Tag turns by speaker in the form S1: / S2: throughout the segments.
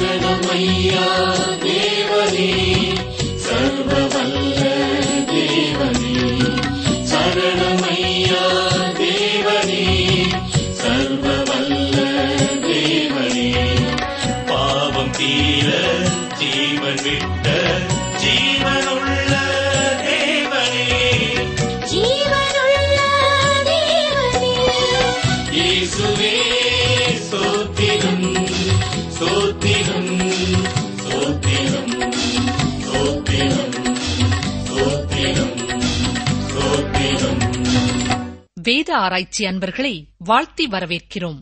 S1: சரணமையா தேவனே சர்வவல்ல தேவனே சரணமையா தேவனே சர்வவல்ல தேவனே பாவம் தீர ஜீவன் விட்ட ஜீவனுள்ள தேவனே
S2: ஜீவனுள்ள தேவனே
S1: இயேசுவே சோத்திரம் சோத்திரம் சோத்திரம் சோத்திரம் சோத்திரம் சோத்திரம்
S3: வேத ஆராய்ச்சி அன்பர்களை வாழ்த்தி வரவேற்கிறோம்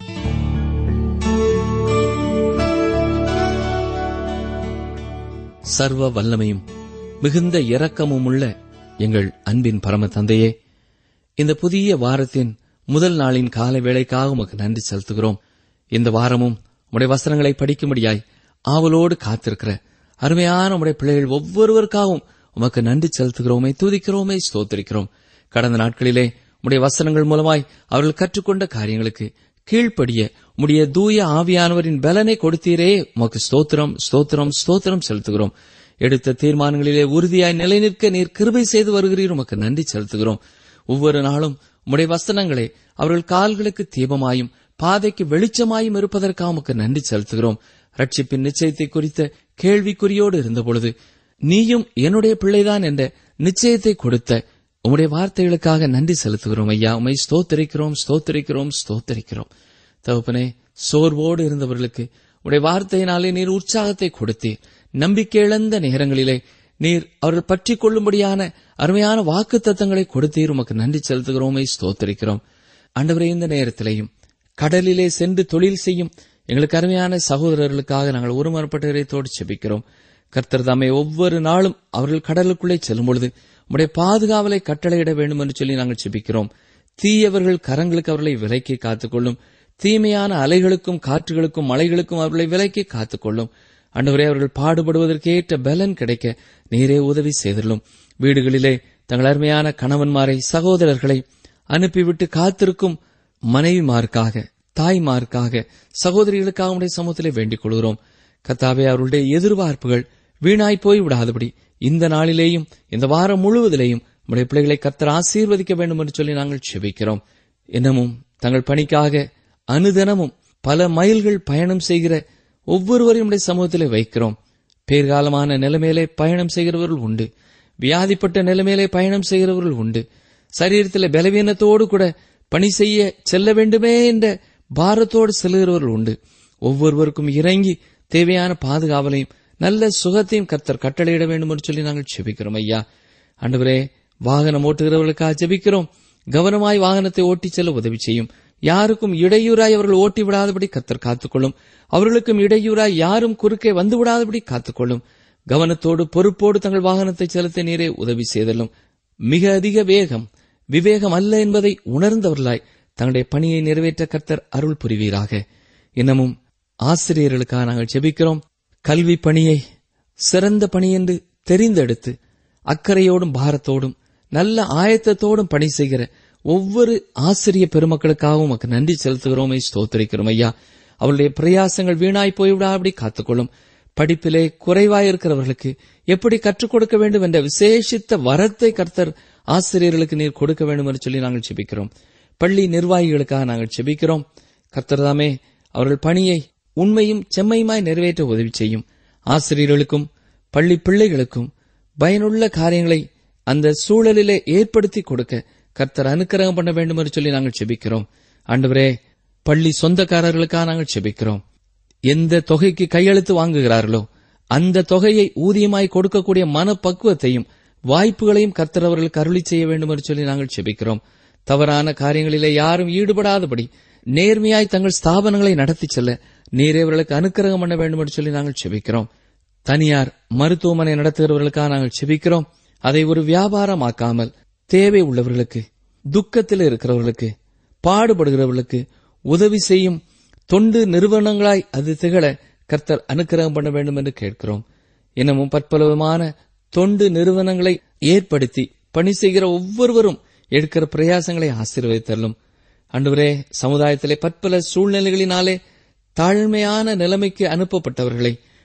S4: சர்வ வல்லமையும் மிகுந்த இரக்கமும் உள்ள எங்கள் அன்பின் பரம தந்தையே இந்த புதிய வாரத்தின் முதல் நாளின் கால வேளைக்காக உமக்கு நன்றி செலுத்துகிறோம் இந்த வாரமும் உடைய வசனங்களை படிக்கும்படியாய் ஆவலோடு காத்திருக்கிற அருமையான உடைய பிள்ளைகள் ஒவ்வொருவருக்காகவும் உமக்கு நன்றி செலுத்துகிறோமே துதிக்கிறோமே ஸ்தோத்திரிக்கிறோம் கடந்த நாட்களிலே உடைய வசனங்கள் மூலமாய் அவர்கள் கற்றுக்கொண்ட காரியங்களுக்கு கீழ்ப்படிய உம்முடைய தூய ஆவியானவரின் பலனை கொடுத்தீரே உமக்கு ஸ்தோத்திரம் ஸ்தோத்திரம் ஸ்தோத்திரம் செலுத்துகிறோம் எடுத்த தீர்மானங்களிலே உறுதியாய் நிலைநிற்க நீர் கிருபை செய்து வருகிறீர் உமக்கு நன்றி செலுத்துகிறோம் ஒவ்வொரு நாளும் உம்முடைய வசனங்களே அவர்கள் கால்களுக்கு தீபமாயும் பாதைக்கு வெளிச்சமாயும் இருப்பதற்காக உமக்கு நன்றி செலுத்துகிறோம் ரட்சிப்பின் நிச்சயத்தை குறித்த கேள்விக்குறியோடு இருந்தபொழுது நீயும் என்னுடைய பிள்ளைதான் என்ற நிச்சயத்தை கொடுத்த உம்முடைய வார்த்தைகளுக்காக நன்றி செலுத்துகிறோம் ஐயா உமை ஸ்தோத்தரிக்கிறோம் ஸ்தோத்தரிக்கிறோம் ஸ்தோத்தரிக்கிறோம் தகப்பனே சோர்வோடு இருந்தவர்களுக்கு உடைய வார்த்தையினாலே நீர் உற்சாகத்தை கொடுத்தீர் நம்பிக்கை இழந்த நேரங்களிலே நீர் அவர்கள் பற்றிக் கொள்ளும்படியான அருமையான வாக்கு தத்தங்களை கொடுத்தீர் உமக்கு நன்றி செலுத்துகிறோமை ஸ்தோத்தரிக்கிறோம் ஆண்டவரே இந்த நேரத்திலேயும் கடலிலே சென்று தொழில் செய்யும் எங்களுக்கு அருமையான சகோதரர்களுக்காக நாங்கள் ஒருமனப்பட்ட இறைத்தோடு செபிக்கிறோம் கர்த்தர் தாமே ஒவ்வொரு நாளும் அவர்கள் கடலுக்குள்ளே செல்லும் பொழுது உடைய பாதுகாவலை கட்டளையிட வேண்டும் என்று சொல்லி நாங்கள் செபிக்கிறோம் தீயவர்கள் கரங்களுக்கு அவர்களை விலைக்கு காத்துக்கொள்ளும் தீமையான அலைகளுக்கும் காற்றுகளுக்கும் மலைகளுக்கும் அவர்களை விலைக்கு காத்துக்கொள்ளும் அன்றுவரே அவர்கள் பாடுபடுவதற்கு ஏற்ற பலன் கிடைக்க நீரே உதவி செய்துள்ளோம் வீடுகளிலே தங்கள் அருமையான கணவன்மாரை சகோதரர்களை அனுப்பிவிட்டு காத்திருக்கும் மனைவிமாருக்காக தாய்மாருக்காக சகோதரிகளுக்காக உடைய சமூகத்திலே வேண்டிக் கொள்கிறோம் கத்தாவே அவர்களுடைய எதிர்பார்ப்புகள் வீணாய் போய் விடாதபடி இந்த நாளிலேயும் இந்த வாரம் முழுவதிலேயும் உடைய பிள்ளைகளை கத்தர் ஆசீர்வதிக்க வேண்டும் என்று சொல்லி நாங்கள் செபிக்கிறோம் இன்னமும் தங்கள் பணிக்காக அனுதினமும் பல மைல்கள் பயணம் செய்கிற ஒவ்வொருவரையும் உடைய சமூகத்திலே வைக்கிறோம் பேர்காலமான நிலைமையிலே பயணம் செய்கிறவர்கள் உண்டு வியாதிப்பட்ட நிலைமையிலே பயணம் செய்கிறவர்கள் உண்டு சரீரத்திலே பலவீனத்தோடு கூட பணி செய்ய செல்ல வேண்டுமே என்ற பாரத்தோடு செல்கிறவர்கள் உண்டு ஒவ்வொருவருக்கும் இறங்கி தேவையான பாதுகாவலையும் நல்ல சுகத்தையும் கர்த்தர் கட்டளையிட வேண்டும் என்று சொல்லி நாங்கள் செபிக்கிறோம் ஐயா ஆண்டவரே வாகனம் ஓட்டுகிறவர்களுக்காக ஜெபிக்கிறோம் கவனமாய் வாகனத்தை ஓட்டிச் செல்ல உதவி செய்யும் யாருக்கும் இடையூறாய் அவர்கள் ஓட்டி விடாதபடி கத்தர் காத்துக்கொள்ளும் அவர்களுக்கும் இடையூறாய் யாரும் குறுக்கே வந்து விடாதபடி காத்துக்கொள்ளும் கவனத்தோடு பொறுப்போடு தங்கள் வாகனத்தை செலுத்த நீரே உதவி செய்தலும் மிக அதிக வேகம் விவேகம் அல்ல என்பதை உணர்ந்தவர்களாய் தங்களுடைய பணியை நிறைவேற்ற கர்த்தர் அருள் புரிவீராக இன்னமும் ஆசிரியர்களுக்காக நாங்கள் ஜெபிக்கிறோம் கல்வி பணியை சிறந்த பணி என்று தெரிந்தெடுத்து அக்கறையோடும் பாரத்தோடும் நல்ல ஆயத்தத்தோடும் பணி செய்கிற ஒவ்வொரு ஆசிரிய பெருமக்களுக்காகவும் உமக்கு நன்றி செலுத்துகிறோமே ஸ்தோத்திரிக்கிறோம் ஐயா அவருடைய பிரயாசங்கள் வீணாய் போய்விடாபடி காத்துக்கொள்ளும் படிப்பிலே குறைவாயிருக்கிறவர்களுக்கு எப்படி கற்றுக் கொடுக்க வேண்டும் என்ற விசேஷித்த வரத்தை கர்த்தர் ஆசிரியர்களுக்கு நீர் கொடுக்க வேண்டும் என்று சொல்லி நாங்கள் செபிக்கிறோம் பள்ளி நிர்வாகிகளுக்காக நாங்கள் செபிக்கிறோம் கர்த்தர் தாமே அவர்கள் பணியை உண்மையும் செம்மையுமாய் நிறைவேற்ற உதவி செய்யும் ஆசிரியர்களுக்கும் பள்ளி பிள்ளைகளுக்கும் பயனுள்ள காரியங்களை அந்த சூழலிலே ஏற்படுத்தி கொடுக்க கர்த்தர் அனுக்கிரகம் பண்ண வேண்டும் என்று சொல்லி நாங்கள் செபிக்கிறோம் ஆண்டவரே பள்ளி சொந்தக்காரர்களுக்காக நாங்கள் செபிக்கிறோம் எந்த தொகைக்கு கையெழுத்து வாங்குகிறார்களோ அந்த தொகையை ஊதியமாய் கொடுக்கக்கூடிய மனப்பக்குவத்தையும் வாய்ப்புகளையும் கர்த்தர் அவர்களுக்கு அருளி செய்ய வேண்டும் என்று சொல்லி நாங்கள் செபிக்கிறோம் தவறான காரியங்களிலே யாரும் ஈடுபடாதபடி நேர்மையாய் தங்கள் ஸ்தாபனங்களை நடத்தி செல்ல நீரே அவர்களுக்கு அனுக்கிரகம் பண்ண வேண்டும் என்று சொல்லி நாங்கள் செபிக்கிறோம் தனியார் மருத்துவமனை நடத்துகிறவர்களுக்காக நாங்கள் செபிக்கிறோம் அதை ஒரு வியாபாரமாக்காமல் தேவை உள்ளவர்களுக்கு துக்கத்தில் இருக்கிறவர்களுக்கு பாடுபடுகிறவர்களுக்கு உதவி செய்யும் தொண்டு நிறுவனங்களாய் அது திகழ கர்த்தர் அனுக்கிரகம் பண்ண வேண்டும் என்று கேட்கிறோம் இன்னமும் பற்பலவிதமான தொண்டு நிறுவனங்களை ஏற்படுத்தி பணி செய்கிற ஒவ்வொருவரும் எடுக்கிற பிரயாசங்களை ஆசீர்வதித்தள்ளும் அன்றுவரே சமுதாயத்திலே பற்பல சூழ்நிலைகளினாலே தாழ்மையான நிலைமைக்கு அனுப்பப்பட்டவர்களை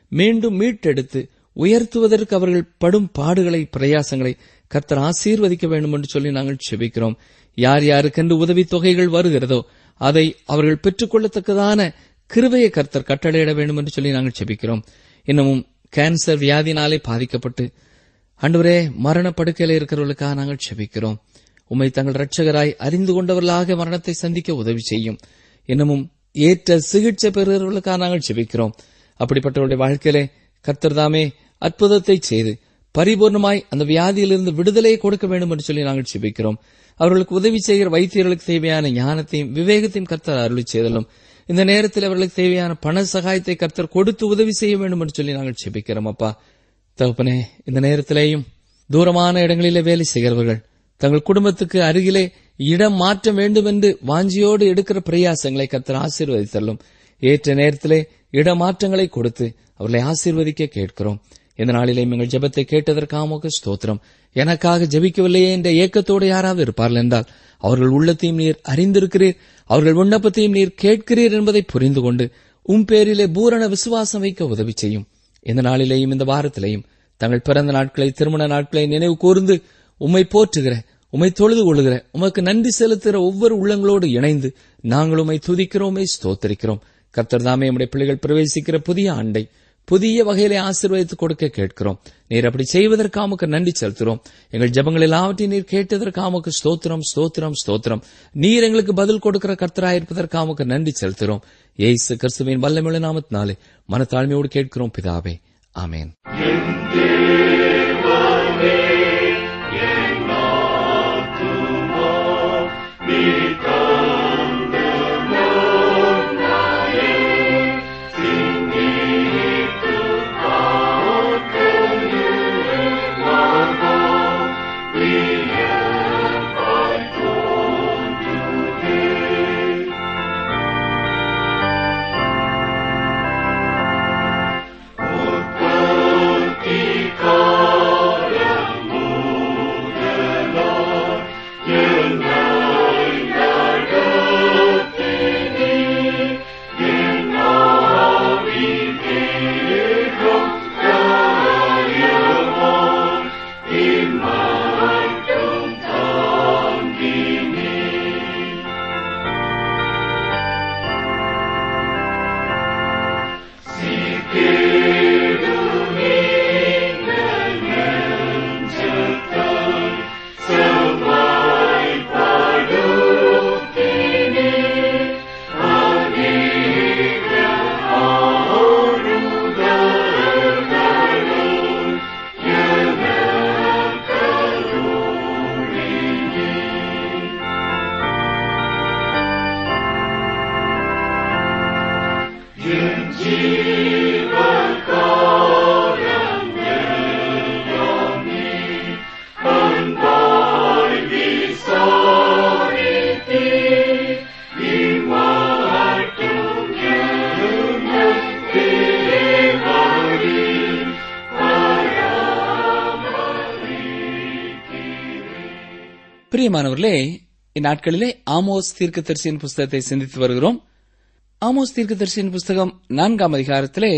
S4: மீண்டும் மீட்டெடுத்து உயர்த்துவதற்கு அவர்கள் படும் பாடுகளை பிரயாசங்களை கர்த்தர் ஆசீர்வதிக்க வேண்டும் என்று சொல்லி நாங்கள் செபிக்கிறோம் யார் யாருக்கென்று உதவித் தொகைகள் வருகிறதோ அதை அவர்கள் பெற்றுக்கொள்ளத்தக்கதான கிருபையை கர்த்தர் கட்டளையிட வேண்டும் என்று சொல்லி நாங்கள் செபிக்கிறோம் இன்னமும் கேன்சர் வியாதினாலே பாதிக்கப்பட்டு ஆண்டவரே மரண படுக்கையில இருக்கிறவர்களுக்காக நாங்கள் செபிக்கிறோம் உம்மை தங்கள் இரட்சகராய் அறிந்து கொண்டவர்களாக மரணத்தை சந்திக்க உதவி செய்யும் இன்னமும் ஏற்ற சிகிச்சை பெறுகிறவர்களுக்காக நாங்கள் செபிக்கிறோம் அப்படிப்பட்டவருடைய வாழ்க்கையிலே கர்த்தர் தாமே அற்புதத்தை செய்து பரிபூர்ணமாய் அந்த வியாதியிலிருந்து விடுதலையை கொடுக்க வேண்டும் என்று சொல்லி நாங்கள் செபிக்கிறோம் அவர்களுக்கு உதவி செய்கிற வைத்தியர்களுக்கு தேவையான ஞானத்தையும் விவேகத்தையும் கர்த்தர் அருளி செய்தலும் இந்த நேரத்தில் அவர்களுக்கு தேவையான பண சகாயத்தை கர்த்தர் கொடுத்து உதவி செய்ய வேண்டும் என்று சொல்லி நாங்கள் செபிக்கிறோம் அப்பா தகப்பனே இந்த நேரத்திலேயும் தூரமான இடங்களிலே வேலை செய்கிறவர்கள் தங்கள் குடும்பத்துக்கு அருகிலே இடம் மாற்ற வேண்டும் என்று வாஞ்சியோடு எடுக்கிற பிரயாசங்களை கர்த்தர் ஆசீர்வதித்தள்ளும் ஏற்ற நேரத்திலே இடமாற்றங்களை கொடுத்து அவர்களை ஆசீர்வதிக்க கேட்கிறோம் இந்த நாளிலேயும் எங்கள் ஜெபத்தை கேட்டதற்காக உமக்கு ஸ்தோத்திரம் எனக்காக ஜெபிக்கவில்லையே என்ற ஏக்கத்தோடு யாராவது இருப்பார்கள் என்றால் அவர்கள் உள்ளத்தையும் நீர் அறிந்திருக்கிறீர் அவர்கள் விண்ணப்பத்தையும் நீர் கேட்கிறீர் என்பதை புரிந்து கொண்டு உம் பேரிலே பூரண விசுவாசம் வைக்க உதவி செய்யும் இந்த நாளிலேயும் இந்த வாரத்திலேயும் தங்கள் பிறந்த நாட்களை திருமண நாட்களை நினைவு கூர்ந்து உம்மை போற்றுகிற உம்மை தொழுது கொள்ளுகிற உமக்கு நன்றி செலுத்துகிற ஒவ்வொரு உள்ளங்களோடு இணைந்து நாங்கள் உம்மை துதிக்கிறோமே ஸ்தோத்தரிக்கிறோம் கர்த்தர் தாமே நம்முடைய பிள்ளைகள் பிரவேசிக்கிற புதிய ஆண்டை புதிய வகையிலே ஆசீர்வதித்து கொடுக்க கேட்கிறோம் நீர் அப்படி செய்வதற்கு உமக்கு நன்றி செலுத்துகிறோம் எங்கள் ஜபங்கள் எல்லாவற்றையும் நீர் கேட்டதற்கு உமக்கு ஸ்தோத்திரம் ஸ்தோத்திரம் ஸ்தோத்திரம் நீர் எங்களுக்கு பதில் கொடுக்கிற கர்த்தராயிருப்பதற்கு உமக்கு நன்றி செலுத்துகிறோம் ஏசு கிறிஸ்துவின் வல்லமிழ நாமத்தினாலே மனத்தாழ்மையோடு கேட்கிறோம் பிதாவே ஆமேன் பிரியமானவர்களே இந்நாட்களிலே ஆமோஸ் தீர்க்கதரிசியின் புஸ்தகத்தை சிந்தித்து வருகிறோம் ஆமோஸ் தீர்க்கதரிசியின் புஸ்தகம் நான்காம் அதிகாரத்திலே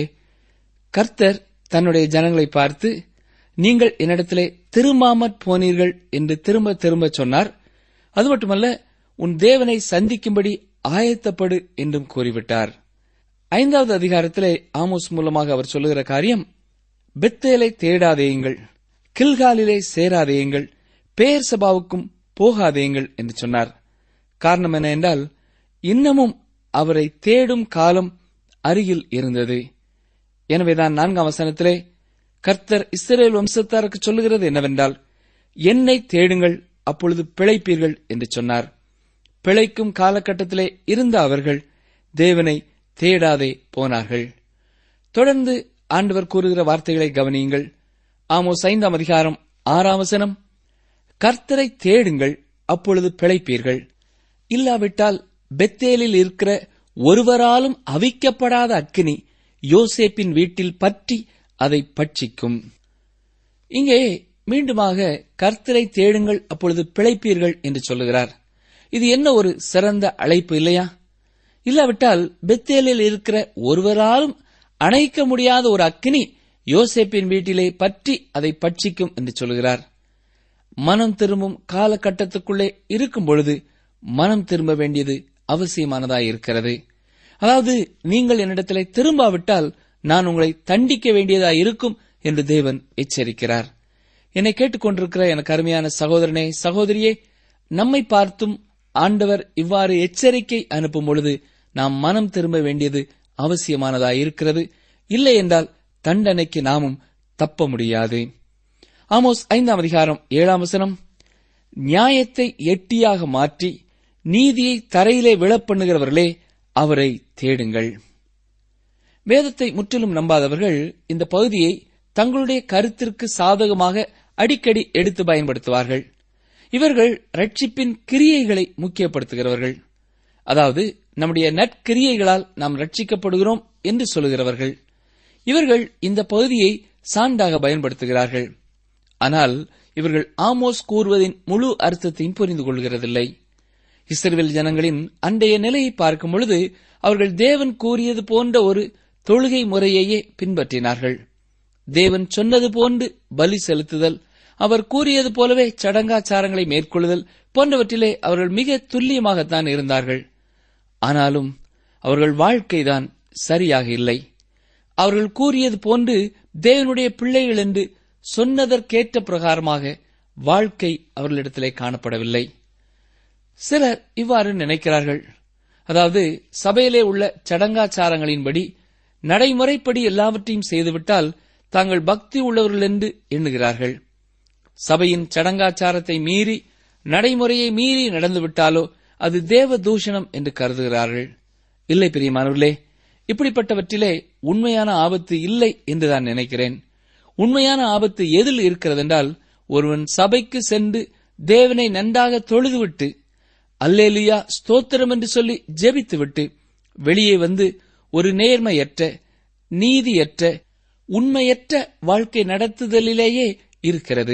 S4: கர்த்தர் தன்னுடைய ஜனங்களை பார்த்து நீங்கள் என்னிடத்திலே திரும்பாமற் போனீர்கள் என்று திரும்ப திரும்ப சொன்னார் அது மட்டுமல்ல உன் தேவனை சந்திக்கும்படி ஆயத்தப்படு என்றும் கூறிவிட்டார் ஐந்தாவது அதிகாரத்திலே ஆமோஸ் மூலமாக அவர் சொல்லுகிற காரியம் பெத்தேலை தேடாதேயுங்கள் கில்காலிலே சேராதேயுங்கள் பேர் சபாவுக்கும் போகாதேயுங்கள் என்று சொன்னார் காரணம் என்ன என்றால் இன்னமும் அவரை தேடும் காலம் அருகில் இருந்தது எனவேதான் நான்காம் வசனத்திலே கர்த்தர் இஸ்ரேல் வம்சத்தாருக்கு சொல்லுகிறது என்னவென்றால் என்னை தேடுங்கள் அப்பொழுது பிழைப்பீர்கள் என்று சொன்னார் பிழைக்கும் காலகட்டத்திலே இருந்த அவர்கள் தேவனை தேடாதே போனார்கள் தொடர்ந்து ஆண்டவர் கூறுகிற வார்த்தைகளை கவனியுங்கள் ஆமோஸ் ஐந்தாம் அதிகாரம் ஆறாம் வசனம் கர்த்தரை தேடுங்கள் அப்பொழுது பிழைப்பீர்கள் இல்லாவிட்டால் பெத்தேலில் இருக்கிற ஒருவராலும் அவிக்கப்படாத அக்கினி யோசேப்பின் வீட்டில் பற்றி அதை பட்சிக்கும் இங்கே மீண்டுமாக கர்த்தரை தேடுங்கள் அப்பொழுது பிழைப்பீர்கள் என்று சொல்லுகிறார் இது என்ன ஒரு சிறந்த அழைப்பு இல்லையா இல்லாவிட்டால் பெத்தேலில் இருக்கிற ஒருவராலும் அணைக்க முடியாத ஒரு அக்கினி யோசேப்பின் வீட்டிலே பற்றி அதை பட்சிக்கும் என்று சொல்கிறார் மனம் திரும்பும் காலகட்டத்துக்குள்ளே இருக்கும் பொழுது மனம் திரும்ப வேண்டியது அவசியமானதாய் இருக்கிறது அதாவது நீங்கள் என்னிடத்திலே திரும்பாவிட்டால் நான் உங்களை தண்டிக்க வேண்டியதாய் இருக்கும் என்று தேவன் எச்சரிக்கிறார் என்னை கேட்டுக்கொண்டிருக்கிற எனக்கு அருமையான சகோதரனே சகோதரியே நம்மை பார்த்தும் ஆண்டவர் இவ்வாறு எச்சரிக்கை அனுப்பும் பொழுது நாம் மனம் திரும்ப வேண்டியது அவசியமானதாய் இருக்கிறது இல்லை என்றால் தண்டனைக்கு நாமும் தப்ப முடியாது ஆமோஸ் ஐந்தாம் அதிகாரம் ஏழாம் வசனம் நியாயத்தை எட்டியாக மாற்றி நீதியை தரையிலே விழப்பண்ணுகிறவர்களே அவரை தேடுங்கள் வேதத்தை முற்றிலும் நம்பாதவர்கள் இந்த பகுதியை தங்களுடைய கருத்திற்கு சாதகமாக அடிக்கடி எடுத்து பயன்படுத்துவார்கள் இவர்கள் ரட்சிப்பின் கிரியைகளை முக்கியப்படுத்துகிறவர்கள் அதாவது நம்முடைய நற்கிரியைகளால் நாம் ரட்சிக்கப்படுகிறோம் என்று சொல்லுகிறவர்கள் இவர்கள் இந்த பகுதியை சான்றாக பயன்படுத்துகிறார்கள் ஆனால் இவர்கள் ஆமோஸ் கூறுவதின் முழு அர்த்தத்தையும் புரிந்து கொள்கிறதில்லை இஸ்ரேல் ஜனங்களின் அன்றைய நிலையை பார்க்கும் பொழுது அவர்கள் தேவன் கூறியது போன்ற ஒரு தொழுகை முறையையே பின்பற்றினார்கள் தேவன் சொன்னது போன்று பலி செலுத்துதல் அவர் கூறியது போலவே சடங்காச்சாரங்களை மேற்கொள்ளுதல் போன்றவற்றிலே அவர்கள் மிக துல்லியமாகத்தான் இருந்தார்கள் ஆனாலும் அவர்கள் வாழ்க்கைதான் சரியாக இல்லை அவர்கள் கூறியது போன்று தேவனுடைய பிள்ளைகள் என்று சொன்னதற்கேற்ற பிரகாரமாக வாழ்க்கை அவர்களிடத்திலே காணப்படவில்லை சிலர் இவ்வாறு நினைக்கிறார்கள் அதாவது சபையிலே உள்ள சடங்காச்சாரங்களின்படி நடைமுறைப்படி எல்லாவற்றையும் செய்துவிட்டால் தாங்கள் பக்தி உள்ளவர்கள் என்று எண்ணுகிறார்கள் சபையின் சடங்காச்சாரத்தை மீறி நடைமுறையை மீறி நடந்துவிட்டாலோ அது தேவ தூஷணம் என்று கருதுகிறார்கள் இல்லை பிரியமானவர்களே இப்படிப்பட்டவற்றிலே உண்மையான ஆபத்து இல்லை என்று நான் நினைக்கிறேன் உண்மையான ஆபத்து எதில் இருக்கிறதென்றால் ஒருவன் சபைக்கு சென்று தேவனை நன்றாக தொழுதுவிட்டு அல்லேலியா ஸ்தோத்திரம் என்று சொல்லி ஜெபித்துவிட்டு வெளியே வந்து ஒரு நேர்மையற்ற நீதியற்ற உண்மையற்ற வாழ்க்கை நடத்துதலிலேயே இருக்கிறது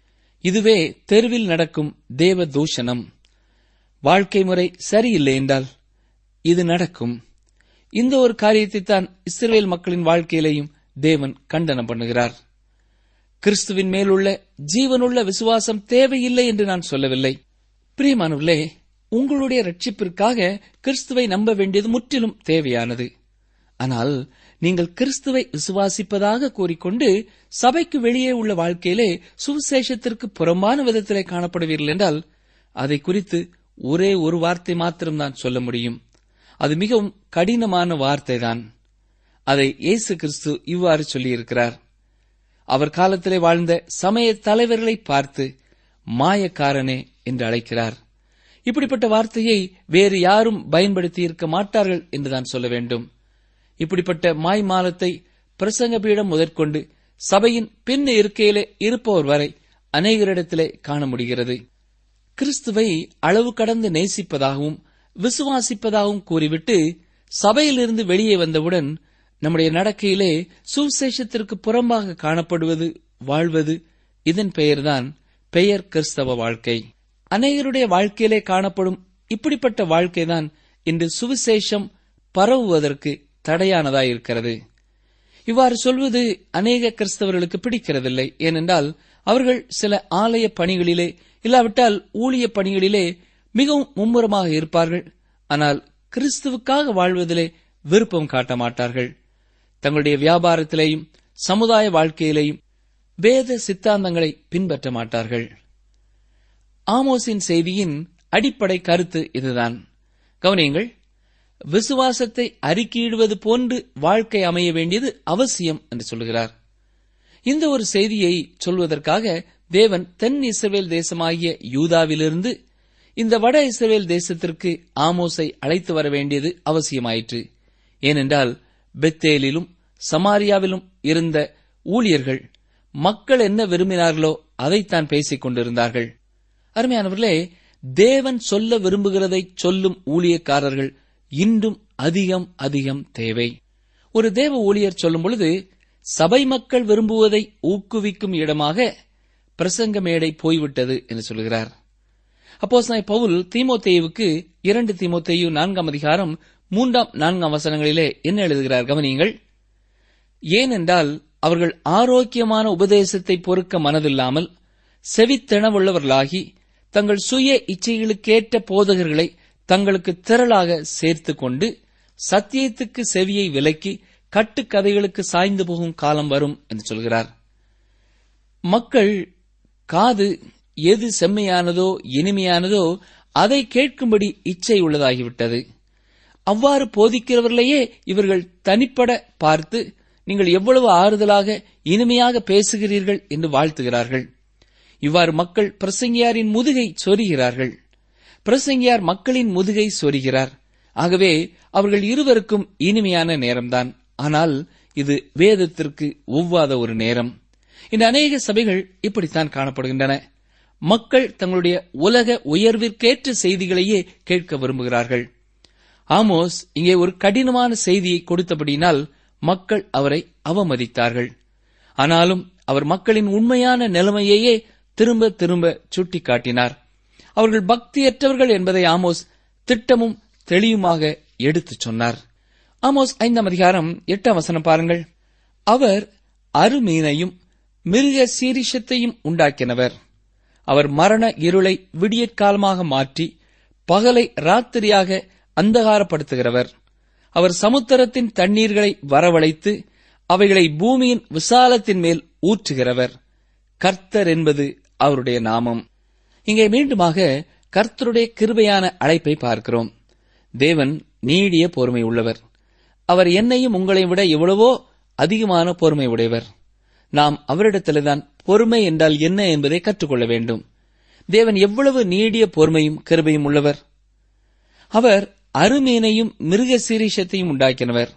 S4: இதுவே தெருவில் நடக்கும் தேவ தூஷணம் வாழ்க்கை முறை சரியில்லை என்றால் இது நடக்கும் இந்த ஒரு காரியத்தை தான் இஸ்ரேல் மக்களின் வாழ்க்கையிலேயும் தேவன் கண்டனம் பண்ணுகிறார் கிறிஸ்துவின் மேலுள்ள ஜீவனுள்ள விசுவாசம் தேவையில்லை என்று நான் சொல்லவில்லை பிரியமானவர்களே உங்களுடைய ரட்சிப்பிற்காக கிறிஸ்துவை நம்ப வேண்டியது முற்றிலும் தேவையானது ஆனால் நீங்கள் கிறிஸ்துவை விசுவாசிப்பதாக கூறிக்கொண்டு சபைக்கு வெளியே உள்ள வாழ்க்கையிலே சுவிசேஷத்திற்கு புறம்பான விதத்திலே காணப்படுவீர்கள் என்றால் அதை குறித்து ஒரே ஒரு வார்த்தை மாத்திரம் தான் சொல்ல முடியும் அது மிகவும் கடினமான வார்த்தைதான் அதை இயேசு கிறிஸ்து இவ்வாறு சொல்லியிருக்கிறார் அவர் காலத்திலே வாழ்ந்த சமய தலைவர்களை பார்த்து மாயக்காரனே என்று அழைக்கிறார் இப்படிப்பட்ட வார்த்தையை வேறு யாரும் பயன்படுத்தி இருக்க மாட்டார்கள் என்றுதான் சொல்ல வேண்டும் இப்படிப்பட்ட மாய்மாலத்தை பிரசங்க பீடம் முதற்கொண்டு சபையின் பின் இருக்கையிலே இருப்பவர் வரை அநேகரிடத்திலே காண முடிகிறது கிறிஸ்துவை அளவு கடந்து நேசிப்பதாகவும் விசுவாசிப்பதாகவும் கூறிவிட்டு சபையிலிருந்து வெளியே வந்தவுடன் நம்முடைய நடக்கையிலே சுவிசேஷத்திற்கு புறம்பாக காணப்படுவது வாழ்வது இதன் பெயர்தான் பெயர் கிறிஸ்தவ வாழ்க்கை அநேகருடைய வாழ்க்கையிலே காணப்படும் இப்படிப்பட்ட வாழ்க்கைதான் இன்று சுவிசேஷம் பரவுவதற்கு தடையானதாயிருக்கிறது இவ்வாறு சொல்வது அநேக கிறிஸ்தவர்களுக்கு பிடிக்கிறதில்லை ஏனென்றால் அவர்கள் சில ஆலய பணிகளிலே இல்லாவிட்டால் ஊழிய பணிகளிலே மிகவும் மும்முரமாக இருப்பார்கள் ஆனால் கிறிஸ்துவுக்காக வாழ்வதிலே விருப்பம் காட்ட மாட்டார்கள் தங்களுடைய வியாபாரத்திலேயும் சமுதாய வாழ்க்கையிலேயும் வேத சித்தாந்தங்களை பின்பற்ற மாட்டார்கள் ஆமோஸின் செய்தியின் அடிப்படை கருத்து இதுதான் கவனியுங்கள் விசுவாசத்தை அறிக்கையிடுவது போன்று வாழ்க்கை அமைய வேண்டியது அவசியம் என்று சொல்கிறார் இந்த ஒரு செய்தியை சொல்வதற்காக தேவன் தென் இஸ்ரவேல் தேசமாகிய யூதாவிலிருந்து இந்த வட இஸ்ரவேல் தேசத்திற்கு ஆமோஸை அழைத்து வர வேண்டியது அவசியமாயிற்று ஏனென்றால் பெத்தேலிலும் சமாரியாவிலும் இருந்த ஊழியர்கள் மக்கள் என்ன விரும்பினார்களோ அதைத்தான் பேசிக் கொண்டிருந்தார்கள் அருமையானவர்களே தேவன் சொல்ல விரும்புகிறதை சொல்லும் ஊழியக்காரர்கள் இன்றும் அதிகம் அதிகம் தேவை ஒரு தேவ ஊழியர் சொல்லும் பொழுது சபை மக்கள் விரும்புவதை ஊக்குவிக்கும் இடமாக பிரசங்க மேடை போய்விட்டது என்று சொல்கிறார் அப்போஸ் பவுல் தீமோத்தேயுவுக்கு இரண்டு தீமோத்தேயு நான்காம் அதிகாரம் மூன்றாம் நான்காம் வசனங்களிலே என்ன எழுதுகிறார் கவனியுங்கள் ஏனென்றால் அவர்கள் ஆரோக்கியமான உபதேசத்தை பொறுக்க மனதில்லாமல் செவித்திணவுள்ளவர்களாகி தங்கள் சுய இச்சைகளுக்கேற்ற போதகர்களை தங்களுக்கு திரளாக சேர்த்துக் கொண்டு சத்தியத்துக்கு செவியை விலக்கி கட்டுக்கதைகளுக்கு சாய்ந்து போகும் காலம் வரும் என்று சொல்கிறார் மக்கள் காது எது செம்மையானதோ இனிமையானதோ அதை கேட்கும்படி இச்சை உள்ளதாகிவிட்டது அவ்வாறு போதிக்கிறவர்களையே இவர்கள் தனிப்பட பார்த்து நீங்கள் எவ்வளவு ஆறுதலாக இனிமையாக பேசுகிறீர்கள் என்று வாழ்த்துகிறார்கள் இவ்வாறு மக்கள் பிரசங்கியாரின் முதுகை சொரிகிறார்கள் பிரசங்கியார் மக்களின் முதுகை சொரிகிறார் ஆகவே அவர்கள் இருவருக்கும் இனிமையான நேரம்தான் ஆனால் இது வேதத்திற்கு ஒவ்வாத ஒரு நேரம் இந்த அநேக சபைகள் இப்படித்தான் காணப்படுகின்றன மக்கள் தங்களுடைய உலக உயர்விற்கேற்ற செய்திகளையே கேட்க விரும்புகிறார்கள் ஆமோஸ் இங்கே ஒரு கடினமான செய்தியை கொடுத்தபடியினால் மக்கள் அவரை அவமதித்தார்கள் ஆனாலும் அவர் மக்களின் உண்மையான நிலைமையையே திரும்ப திரும்ப சுட்டிக்காட்டினார் அவர்கள் பக்தியற்றவர்கள் என்பதை ஆமோஸ் திட்டமும் தெளிவுமாக எடுத்துச் சொன்னார் ஆமோஸ் ஐந்தாம் அதிகாரம் எட்டாம் வசனம் பாருங்கள் அவர் அருமீனையும் மிருக சீரிஷத்தையும் உண்டாக்கினவர் அவர் மரண இருளை விடியற்காலமாக மாற்றி பகலை ராத்திரியாக அந்தகாரப்படுத்துகிறவர் அவர் சமுத்திரத்தின் தண்ணீர்களை வரவழைத்து அவைகளை பூமியின் விசாலத்தின் மேல் ஊற்றுகிறவர் கர்த்தர் என்பது அவருடைய நாமம் இங்கே மீண்டுமாக கர்த்தருடைய கிருபையான அழைப்பை பார்க்கிறோம் தேவன் நீடிய பொறுமை உள்ளவர் அவர் என்னையும் உங்களை விட எவ்வளவோ அதிகமான பொறுமை உடையவர் நாம் அவரிடத்தில்தான் பொறுமை என்றால் என்ன என்பதை கற்றுக்கொள்ள வேண்டும் தேவன் எவ்வளவு நீடிய பொறுமையும் கிருபையும் உள்ளவர் அவர் அருமீனையும் மிருக சீரிஷத்தையும் உண்டாக்கினவர்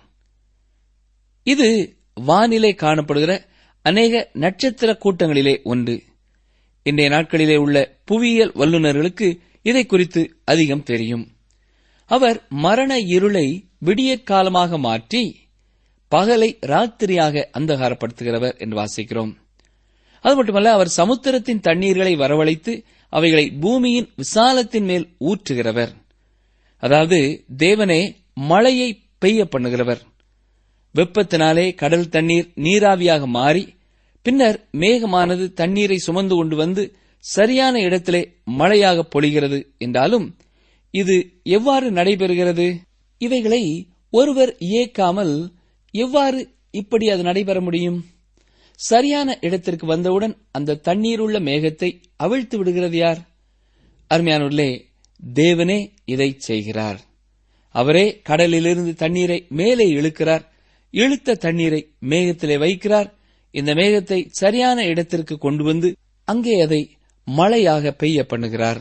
S4: இது வானிலை காணப்படுகிற அநேக நட்சத்திர கூட்டங்களிலே ஒன்று இன்றைய நாட்களிலே உள்ள புவியியல் வல்லுநர்களுக்கு இதை குறித்து அதிகம் தெரியும் அவர் மரண இருளை விடியற் காலமாக மாற்றி பகலை ராத்திரியாக அந்தகாரப்படுத்துகிறவர் என்று வாசிக்கிறோம் அது மட்டுமல்ல அவர் சமுத்திரத்தின் தண்ணீர்களை வரவழைத்து அவைகளை பூமியின் விசாலத்தின் மேல் ஊற்றுகிறவர் அதாவது தேவனே மழையை பெய்ய பண்ணுகிறவர் வெப்பத்தினாலே கடல் தண்ணீர் நீராவியாக மாறி பின்னர் மேகமானது தண்ணீரை சுமந்து கொண்டு வந்து சரியான இடத்திலே மழையாக பொழிகிறது என்றாலும் இது எவ்வாறு நடைபெறுகிறது இவைகளை ஒருவர் இயக்காமல் எவ்வாறு இப்படி அது நடைபெற முடியும் சரியான இடத்திற்கு வந்தவுடன் அந்த தண்ணீருள்ள மேகத்தை அவிழ்த்து விடுகிறது யார் அருமையானூர்களே தேவனே இதை செய்கிறார் அவரே கடலிலிருந்து தண்ணீரை மேலே இழுக்கிறார் இழுத்த தண்ணீரை மேகத்திலே வைக்கிறார் இந்த மேகத்தை சரியான இடத்திற்கு கொண்டு வந்து அங்கே அதை மழையாக பெய்ய பண்ணுகிறார்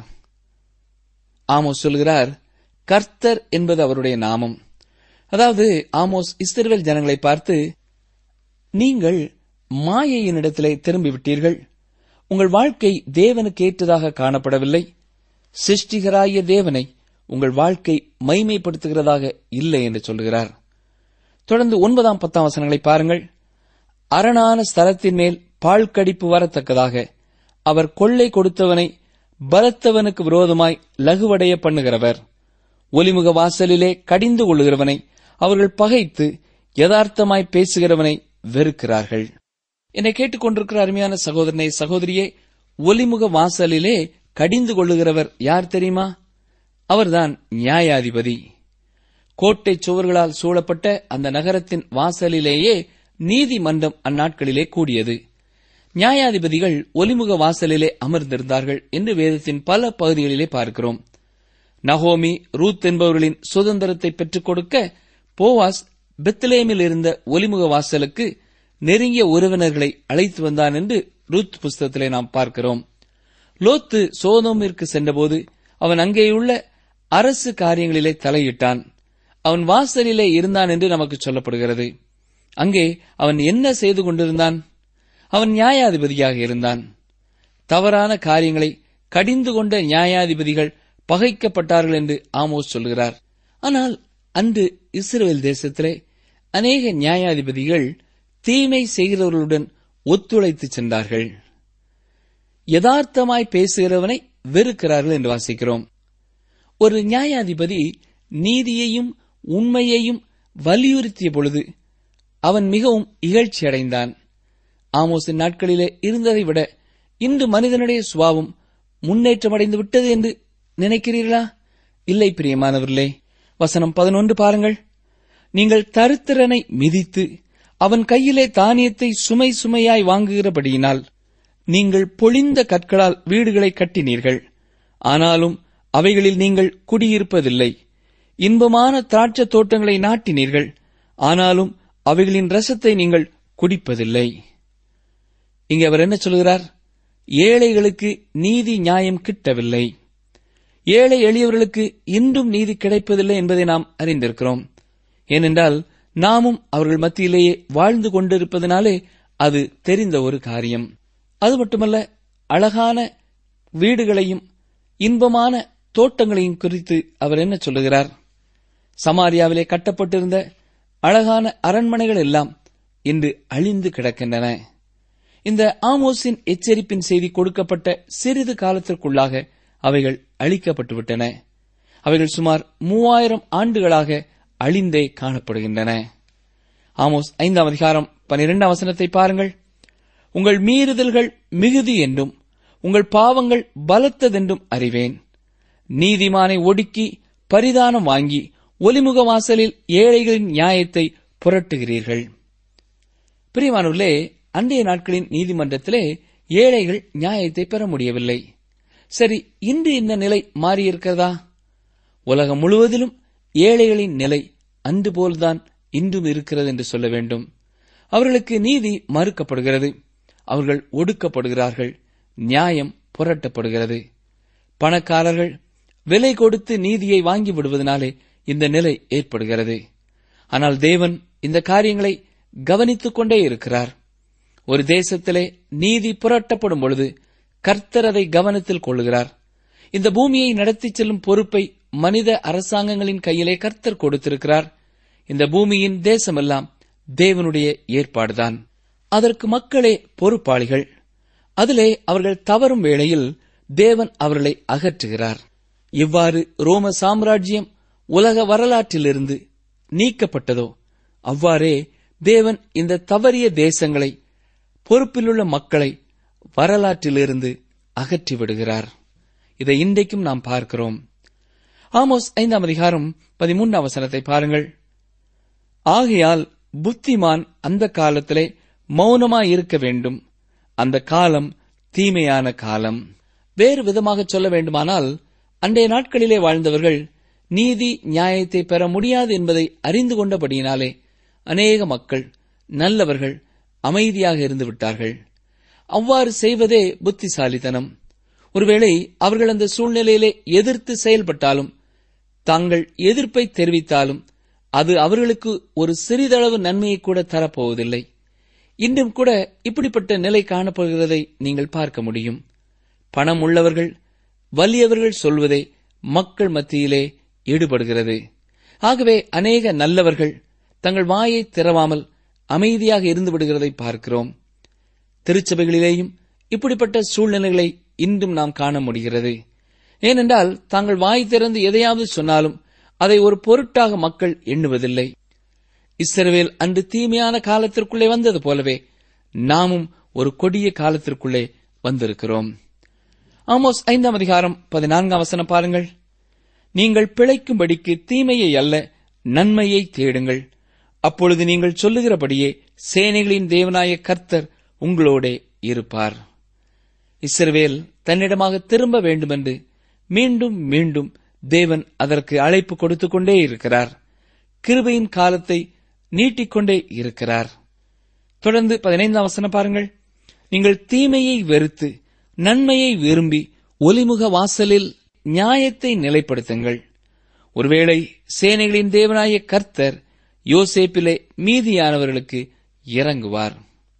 S4: ஆமோஸ் சொல்கிறார் கர்த்தர் என்பது அவருடைய நாமம் அதாவது ஆமோஸ் இஸ்ரவேல் ஜனங்களை பார்த்து நீங்கள் மாயையினிடத்திலே திரும்பிவிட்டீர்கள் உங்கள் வாழ்க்கை தேவனுக்கு ஏற்றதாக காணப்படவில்லை சிருஷ்டிகராய தேவனை உங்கள் வாழ்க்கை மைமைப்படுத்துகிறதாக இல்லை என்று சொல்லுகிறார் தொடர்ந்து ஒன்பதாம் பத்தாம் வசனங்களை பாருங்கள் அரணான ஸ்தலத்தின் மேல் பால் கடிப்பு வரத்தக்கதாக அவர் கொள்ளை கொடுத்தவனை பலத்தவனுக்கு விரோதமாய் லகுவடைய பண்ணுகிறவர் ஒலிமுக வாசலிலே கடிந்து கொள்ளுகிறவனை அவர்கள் பகைத்து யதார்த்தமாய் பேசுகிறவனை வெறுக்கிறார்கள் என்னை கேட்டுக்கொண்டிருக்கிற அருமையான சகோதரனை சகோதரியே ஒலிமுக வாசலிலே கடிந்து கொள்ளுகிறவர் யார் தெரியுமா அவர்தான் நியாயாதிபதி கோட்டை சுவர்களால் சூழப்பட்ட அந்த நகரத்தின் வாசலிலேயே நீதிமன்றம் அந்நாட்களிலே கூடியது நியாயாதிபதிகள் ஒலிமுக வாசலிலே அமர்ந்திருந்தார்கள் என்று வேதத்தின் பல பகுதிகளிலே பார்க்கிறோம் நகோமி ரூத் என்பவர்களின் சுதந்திரத்தை பெற்றுக் கொடுக்க போவாஸ் பெத்லேமில் இருந்த ஒலிமுக வாசலுக்கு நெருங்கிய உறவினர்களை அழைத்து வந்தான் என்று ரூத் புஸ்தகத்திலே நாம் பார்க்கிறோம் லோத்து சோதோமிற்கு சென்றபோது அவன் அங்கேயுள்ள அரசு காரியங்களிலே தலையிட்டான் அவன் வாசலிலே இருந்தான் என்று நமக்கு சொல்லப்படுகிறது அங்கே அவன் என்ன செய்து கொண்டிருந்தான் அவன் நியாயாதிபதியாக இருந்தான் தவறான காரியங்களை கடிந்து கொண்ட நியாயாதிபதிகள் பகைக்கப்பட்டார்கள் என்று ஆமோஸ் சொல்கிறார் ஆனால் அன்று இஸ்ரேல் தேசத்திலே அநேக நியாயாதிபதிகள் தீமை செய்கிறவர்களுடன் ஒத்துழைத்து சென்றார்கள் யதார்த்தமாய் பேசுகிறவனை வெறுக்கிறார்கள் என்று வாசிக்கிறோம் ஒரு நியாயாதிபதி நீதியையும் உண்மையையும் வலியுறுத்திய பொழுது அவன் மிகவும் இகழ்ச்சியடைந்தான் ஆமோஸின் நாட்களிலே இருந்ததை விட இன்று மனிதனுடைய சுபாவம் முன்னேற்றமடைந்து விட்டது என்று நினைக்கிறீர்களா இல்லை பிரியமானவர்களே வசனம் பதினொன்று பாருங்கள் நீங்கள் தருத்திரனை மிதித்து அவன் கையிலே தானியத்தை சுமை சுமையாய் வாங்குகிறபடியினால் நீங்கள் பொழிந்த கற்களால் வீடுகளை கட்டினீர்கள் ஆனாலும் அவைகளில் நீங்கள் குடியிருப்பதில்லை இன்பமான திராட்சத் தோட்டங்களை நாட்டினீர்கள் ஆனாலும் அவைகளின் ரசத்தை நீங்கள் குடிப்பதில்லை இங்கே அவர் என்ன சொல்கிறார் ஏழைகளுக்கு நீதி நியாயம் கிட்டவில்லை ஏழை எளியவர்களுக்கு இன்றும் நீதி கிடைப்பதில்லை என்பதை நாம் அறிந்திருக்கிறோம் ஏனென்றால் நாமும் அவர்கள் மத்தியிலேயே வாழ்ந்து கொண்டிருப்பதனாலே அது தெரிந்த ஒரு காரியம் அது மட்டுமல்ல அழகான வீடுகளையும் இன்பமான தோட்டங்களையும் குறித்து அவர் என்ன சொல்லுகிறார் சமாரியாவிலே கட்டப்பட்டிருந்த அழகான அரண்மனைகள் எல்லாம் இன்று அழிந்து கிடக்கின்றன இந்த ஆமோஸின் எச்சரிப்பின் செய்தி கொடுக்கப்பட்ட சிறிது காலத்திற்குள்ளாக அவைகள் அழிக்கப்பட்டுவிட்டன அவைகள் சுமார் மூவாயிரம் ஆண்டுகளாக அழிந்தே காணப்படுகின்றன ஆமோஸ் ஐந்தாம் அதிகாரம் பனிரெண்டாம் வசனத்தை பாருங்கள் உங்கள் மீறுதல்கள் மிகுதி என்றும் உங்கள் பாவங்கள் பலத்ததென்றும் அறிவேன் நீதிமானை ஒடுக்கி பரிதானம் வாங்கி ஒலிமுக வாசலில் ஏழைகளின் நியாயத்தை புரட்டுகிறீர்கள் பிரியமானவர்களே அன்றைய நாட்களின் நீதிமன்றத்திலே ஏழைகள் நியாயத்தை பெற முடியவில்லை சரி இன்று இந்த நிலை மாறியிருக்கிறதா உலகம் முழுவதிலும் ஏழைகளின் நிலை அன்று போல்தான் இன்றும் இருக்கிறது என்று சொல்ல வேண்டும் அவர்களுக்கு நீதி மறுக்கப்படுகிறது அவர்கள் ஒடுக்கப்படுகிறார்கள் நியாயம் புரட்டப்படுகிறது பணக்காரர்கள் விலை கொடுத்து நீதியை வாங்கி விடுவதனாலே இந்த நிலை ஏற்படுகிறது ஆனால் தேவன் இந்த காரியங்களை கவனித்துக் கொண்டே இருக்கிறார் ஒரு தேசத்திலே நீதி புரட்டப்படும் பொழுது கர்த்தர் அதை கவனத்தில் கொள்ளுகிறார் இந்த பூமியை நடத்திச் செல்லும் பொறுப்பை மனித அரசாங்கங்களின் கையிலே கர்த்தர் கொடுத்திருக்கிறார் இந்த பூமியின் தேசமெல்லாம் தேவனுடைய ஏற்பாடுதான் அதற்கு மக்களே பொறுப்பாளிகள் அதிலே அவர்கள் தவறும் வேளையில் தேவன் அவர்களை அகற்றுகிறார் இவ்வாறு ரோம சாம்ராஜ்யம் உலக வரலாற்றிலிருந்து நீக்கப்பட்டதோ அவ்வாறே தேவன் இந்த தவறிய தேசங்களை பொறுப்பிலுள்ள மக்களை வரலாற்றிலிருந்து அகற்றி விடுகிறார் இதை இன்றைக்கும் நாம் பார்க்கிறோம் ஆமோஸ் ஐந்தாம் அதிகாரம் பதிமூன்றாம் வசனத்தை பாருங்கள் ஆகையால் புத்திமான் அந்த காலத்திலே மௌனமாயிருக்க வேண்டும் அந்த காலம் தீமையான காலம் வேறு விதமாக சொல்ல வேண்டுமானால் அன்றைய நாட்களிலே வாழ்ந்தவர்கள் நீதி நியாயத்தை பெற முடியாது என்பதை அறிந்து கொண்டபடியினாலே அநேக மக்கள் நல்லவர்கள் அமைதியாக இருந்து விட்டார்கள் அவ்வாறு செய்வதே புத்திசாலித்தனம் ஒருவேளை அவர்கள் அந்த சூழ்நிலையிலே எதிர்த்து செயல்பட்டாலும் தாங்கள் எதிர்ப்பை தெரிவித்தாலும் அது அவர்களுக்கு ஒரு சிறிதளவு நன்மையை கூட தரப்போவதில்லை இன்றும் கூட இப்படிப்பட்ட நிலை காணப்படுகிறதை நீங்கள் பார்க்க முடியும் பணம் உள்ளவர்கள் வலியவர்கள் சொல்வதை மக்கள் மத்தியிலே ஈடுபடுகிறது ஆகவே அநேக நல்லவர்கள் தங்கள் வாயை திறவாமல் அமைதியாக இருந்து விடுகிறதை பார்க்கிறோம் திருச்சபைகளிலேயும் இப்படிப்பட்ட சூழ்நிலைகளை இன்றும் நாம் காண முடிகிறது ஏனென்றால் தாங்கள் வாய் திறந்து எதையாவது சொன்னாலும் அதை ஒரு பொருட்டாக மக்கள் எண்ணுவதில்லை இஸ்ரவேல் அன்று தீமையான காலத்திற்குள்ளே வந்தது போலவே நாமும் ஒரு கொடிய காலத்திற்குள்ளே வந்திருக்கிறோம் ஆமோஸ் ஐந்தாம் அதிகாரம் பதினான்காம் வசனம் பாருங்கள் நீங்கள் பிழைக்கும்படிக்கு தீமையை அல்ல நன்மையை தேடுங்கள் அப்பொழுது நீங்கள் சொல்லுகிறபடியே சேனைகளின் தேவனாய கர்த்தர் உங்களோடே இருப்பார் இஸ்ரவேல் தன்னிடமாக திரும்ப வேண்டுமென்று மீண்டும் மீண்டும் தேவன் அதற்கு அழைப்பு கொடுத்துக் கொண்டே இருக்கிறார் கிருபையின் காலத்தை நீட்டிக்கொண்டே இருக்கிறார் தொடர்ந்து பதினைந்தாம் வசனம் பாருங்கள் நீங்கள் தீமையை வெறுத்து நன்மையை விரும்பி ஒலிமுக வாசலில் நியாயத்தை நிலைப்படுத்துங்கள் ஒருவேளை சேனைகளின் தேவனாய கர்த்தர் யோசேப்பிலே மீதியானவர்களுக்கு இறங்குவார்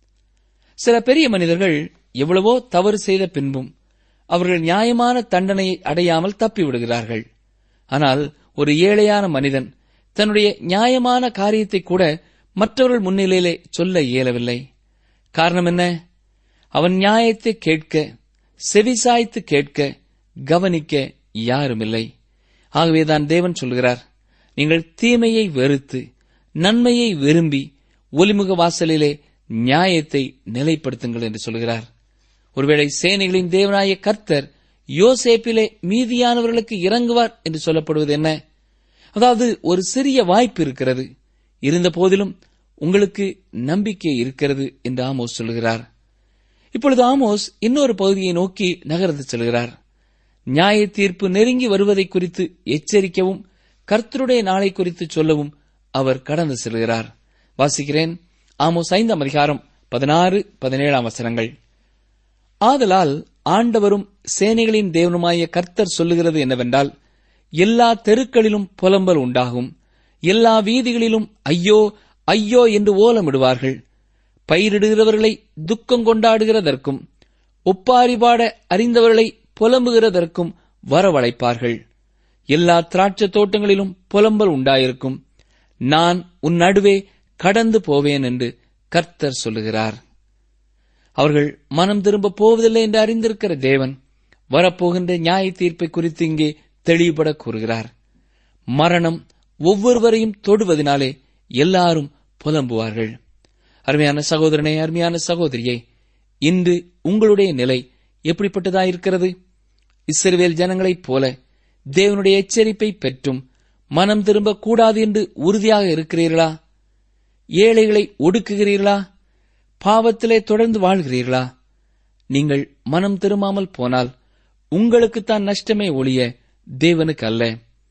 S4: சில பெரிய மனிதர்கள் எவ்வளவோ தவறு செய்த பின்பும் அவர்கள் நியாயமான தண்டனையை அடையாமல் தப்பிவிடுகிறார்கள் ஆனால் ஒரு ஏழையான மனிதன் தன்னுடைய நியாயமான காரியத்தை கூட மற்றவர்கள் முன்னிலையிலே சொல்ல இயலவில்லை காரணம் என்ன அவன் நியாயத்தை கேட்க செவிசாய்த்து கேட்க கவனிக்க யாருமில்லை ஆகவேதான் தேவன் சொல்கிறார் நீங்கள் தீமையை வெறுத்து நன்மையை விரும்பி ஒலிமுக வாசலிலே நியாயத்தை நிலைப்படுத்துங்கள் என்று சொல்கிறார் ஒருவேளை சேனைகளின் தேவனாய கர்த்தர் யோசேப்பிலே மீதியானவர்களுக்கு இறங்குவார் என்று சொல்லப்படுவது என்ன அதாவது ஒரு சிறிய வாய்ப்பு இருக்கிறது இருந்த போதிலும் உங்களுக்கு நம்பிக்கை இருக்கிறது என்று ஆமோஸ் சொல்கிறார் இப்பொழுது ஆமோஸ் இன்னொரு பகுதியை நோக்கி நகர்ந்து செல்கிறார் நியாய தீர்ப்பு நெருங்கி வருவதை குறித்து எச்சரிக்கவும் கர்த்தருடைய நாளை குறித்து சொல்லவும் அவர் கடந்து செல்கிறார் வாசிக்கிறேன் ஆமோஸ் ஐந்தாம் அதிகாரம் பதினாறு பதினேழாம் வசனங்கள் ஆதலால் ஆண்டவரும் சேனைகளின் தேவனுமாய கர்த்தர் சொல்லுகிறது என்னவென்றால் எல்லா தெருக்களிலும் புலம்பல் உண்டாகும் எல்லா வீதிகளிலும் ஐயோ ஐயோ என்று ஓலமிடுவார்கள் பயிரிடுகிறவர்களை துக்கம் கொண்டாடுகிறதற்கும் ஒப்பாரி பாட அறிந்தவர்களை புலம்புகிறதற்கும் வரவழைப்பார்கள் எல்லா திராட்சை தோட்டங்களிலும் புலம்பல் உண்டாயிருக்கும் நான் உன் நடுவே கடந்து போவேன் என்று கர்த்தர் சொல்லுகிறார் அவர்கள் மனம் திரும்ப போவதில்லை என்று அறிந்திருக்கிற தேவன் வரப்போகின்ற நியாய தீர்ப்பை குறித்து இங்கே தெளிவுபட கூறுகிறார் மரணம் ஒவ்வொருவரையும் தொடுவதனாலே எல்லாரும் புலம்புவார்கள் அருமையான சகோதரனே அருமையான சகோதரியே இன்று உங்களுடைய நிலை எப்படிப்பட்டதாயிருக்கிறது இஸ்ரவேல் ஜனங்களைப் போல தேவனுடைய எச்சரிப்பை பெற்றும் மனம் திரும்ப கூடாது என்று உறுதியாக இருக்கிறீர்களா ஏழைகளை ஒடுக்குகிறீர்களா பாவத்திலே தொடர்ந்து வாழ்கிறீர்களா நீங்கள் மனம் திரும்பாமல் போனால் உங்களுக்குத்தான் நஷ்டமே ஒழிய தேவனுக்கு அல்ல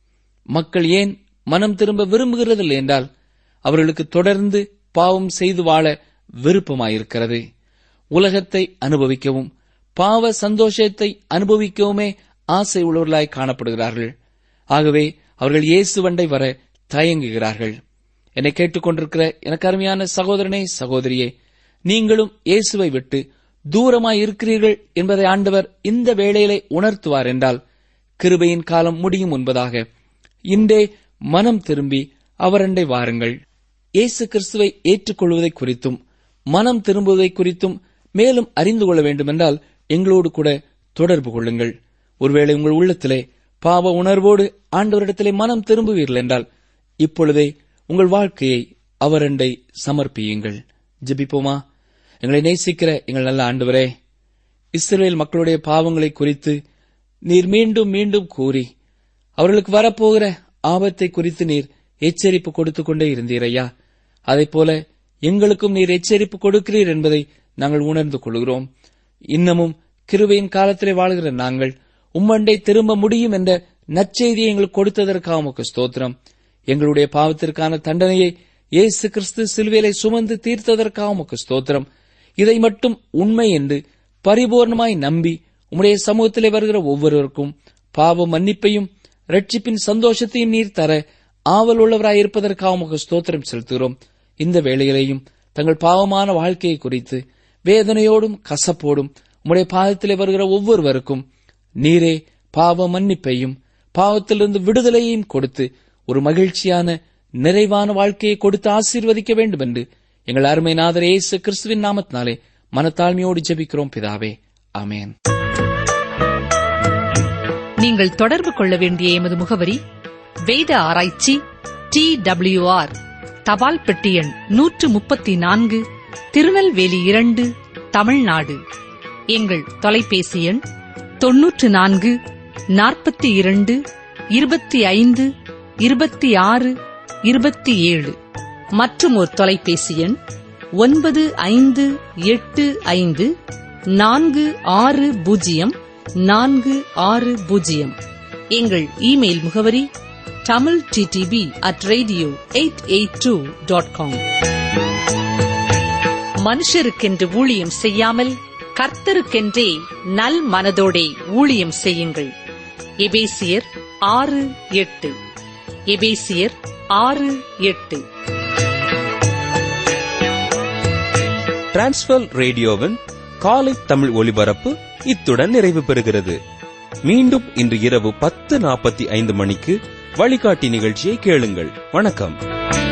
S4: மக்கள் ஏன் மனம் திரும்ப விரும்புகிறதில்லை என்றால் அவர்களுக்கு தொடர்ந்து பாவம் செய்து வாழ விருப்பமாயிருக்கிறது உலகத்தை அனுபவிக்கவும் பாவ சந்தோஷத்தை அனுபவிக்கவுமே ஆசை உள்ளவர்களாய் காணப்படுகிறார்கள் ஆகவே அவர்கள் இயேசு வண்டை வர தயங்குகிறார்கள் என்னை கேட்டுக்கொண்டிருக்கிற எனக்கு அருமையான சகோதரனே சகோதரியே நீங்களும் இயேசுவை விட்டு தூரமாய் இருக்கிறீர்கள் என்பதை ஆண்டவர் இந்த வேளையிலே உணர்த்துவார் என்றால் கிருபையின் காலம் முடியும் என்பதாக இன்றே மனம் திரும்பி அவரண்டை வாருங்கள் இயேசு கிறிஸ்துவை ஏற்றுக்கொள்வதை குறித்தும் மனம் திரும்புவதை குறித்தும் மேலும் அறிந்து கொள்ள வேண்டுமென்றால் எங்களோடு கூட தொடர்பு கொள்ளுங்கள் ஒருவேளை உங்கள் உள்ளத்திலே பாவ உணர்வோடு ஆண்டவரிடத்திலே மனம் திரும்புவீர்கள் என்றால் இப்பொழுதே உங்கள் வாழ்க்கையை அவரண்டை சமர்ப்பியுங்கள் ஜெபிப்போமா எங்களை நேசிக்கிற எங்கள் நல்ல ஆண்டவரே இஸ்ரேல் மக்களுடைய பாவங்களை குறித்து நீர் மீண்டும் மீண்டும் கூறி அவர்களுக்கு வரப்போகிற ஆபத்தை குறித்து நீர் எச்சரிப்பு கொடுத்துக் கொண்டே இருந்தீர் ஐயா போல எங்களுக்கும் நீர் எச்சரிப்பு கொடுக்கிறீர் என்பதை நாங்கள் உணர்ந்து கொள்கிறோம் இன்னமும் கிருபையின் காலத்திலே வாழ்கிற நாங்கள் உம்மண்டை திரும்ப முடியும் என்ற நற்செய்தியை எங்களுக்கு கொடுத்ததற்காக உமக்கு ஸ்தோத்திரம் எங்களுடைய பாவத்திற்கான தண்டனையை இயேசு கிறிஸ்து சிலுவையிலே சுமந்து தீர்த்ததற்காக உமக்கு ஸ்தோத்திரம் இதை மட்டும் உண்மை என்று பரிபூர்ணமாய் நம்பி உம்முடைய சமூகத்திலே வருகிற ஒவ்வொருவருக்கும் பாவ மன்னிப்பையும் ரட்சிப்பின் சந்தோஷத்தையும் நீர் தர ஆவல் உள்ளவராய் இருப்பதற்காக உமக்கு ஸ்தோத்திரம் செலுத்துகிறோம் இந்த வேளையிலேயும் தங்கள் பாவமான வாழ்க்கையை குறித்து வேதனையோடும் கசப்போடும் உம்முடைய பாதத்திலே வருகிற ஒவ்வொருவருக்கும் நீரே பாவ மன்னிப்பையும் பாவத்திலிருந்து விடுதலையையும் கொடுத்து ஒரு மகிழ்ச்சியான நிறைவான வாழ்க்கையை கொடுத்து ஆசீர்வதிக்க வேண்டும் என்று எங்கள் அருமை நாதர் இயேசு கிறிஸ்துவின் நாமத்தினாலே மனத்தாழ்மையோடு ஜெபிக்கிறோம் பிதாவே ஆமென்
S3: நீங்கள் தொடர்பு கொள்ள வேண்டிய எமது முகவரி வேத ஆராய்ச்சி டி ஆர் தபால் பெட்டி எண் நூற்று முப்பத்தி நான்கு திருநெல்வேலி இரண்டு தமிழ்நாடு எங்கள் தொலைபேசி எண் தொன்னூற்று நான்கு நாற்பத்தி இரண்டு இருபத்தி ஐந்து இருபத்தி ஆறு இருபத்தி ஏழு மற்றும் ஒரு தொலைபேசி எண் ஒன்பது ஐந்து எட்டு ஐந்து நான்கு ஆறு பூஜ்ஜியம் நான்கு ஆறு பூஜ்ஜியம் எங்கள் இமெயில் முகவரி Tamil DTP at radio eight eight two dot com மனுஷருக்கென்று ஊழியம் செய்யாமல் கர்த்தருக்கென்றே நல் மனதோடே ஊழியம் செய்யுங்கள் எபேசியர் ஆறு எட்டு எபேசியர் ஆறு எட்டு
S5: டிரான்ஸ்வர் ரேடியோவின் காலை தமிழ் ஒலிபரப்பு இத்துடன் நிறைவு பெறுகிறது மீண்டும் இன்று இரவு பத்து நாற்பத்தி ஐந்து மணிக்கு வழிகாட்டி நிகழ்ச்சியை கேளுங்கள் வணக்கம்